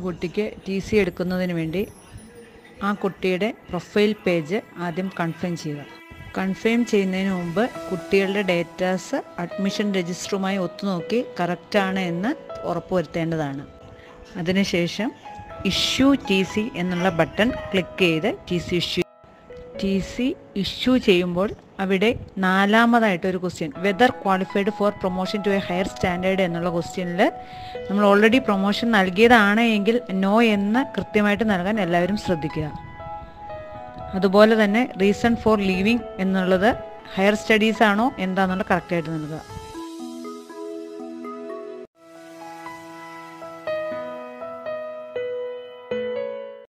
കുട്ടിക്ക് T C എടുക്കുന്നതിന് വേണ്ടി ആ കുട്ടിയുടെ പ്രൊഫൈൽ പേജ് ആദ്യം കൺഫേം ചെയ്യുക കൺഫേം ചെയ്യുന്നതിന് മുമ്പ് കുട്ടികളുടെ ഡേറ്റാസ് അഡ്മിഷൻ രജിസ്റ്ററുമായി ഒത്തുനോക്കി കറക്റ്റാണ് എന്ന് ഉറപ്പുവരുത്തേണ്ടതാണ് അതിനുശേഷം ഇഷ്യൂ ടി സി എന്നുള്ള ബട്ടൺ ക്ലിക്ക് ചെയ്ത് T C issue T C issue ചെയ്യുമ്പോൾ അവിടെ നാലാമതായിട്ട് ഒരു question whether qualified for promotion to a higher standard എന്നുള്ള ക്വസ്റ്റ്യനിൽ നമ്മൾ ഓൾറെഡി പ്രൊമോഷൻ നൽകിയതാണ് എങ്കിൽ നോ എന്ന് കൃത്യമായിട്ട് നൽകാൻ എല്ലാവരും ശ്രദ്ധിക്കുക അതുപോലെ തന്നെ റീസൺ ഫോർ ലീവിങ് എന്നുള്ളത് ഹയർ സ്റ്റഡീസ് ആണോ എന്താണെന്നുള്ള കറക്റ്റായിട്ട് നൽകുക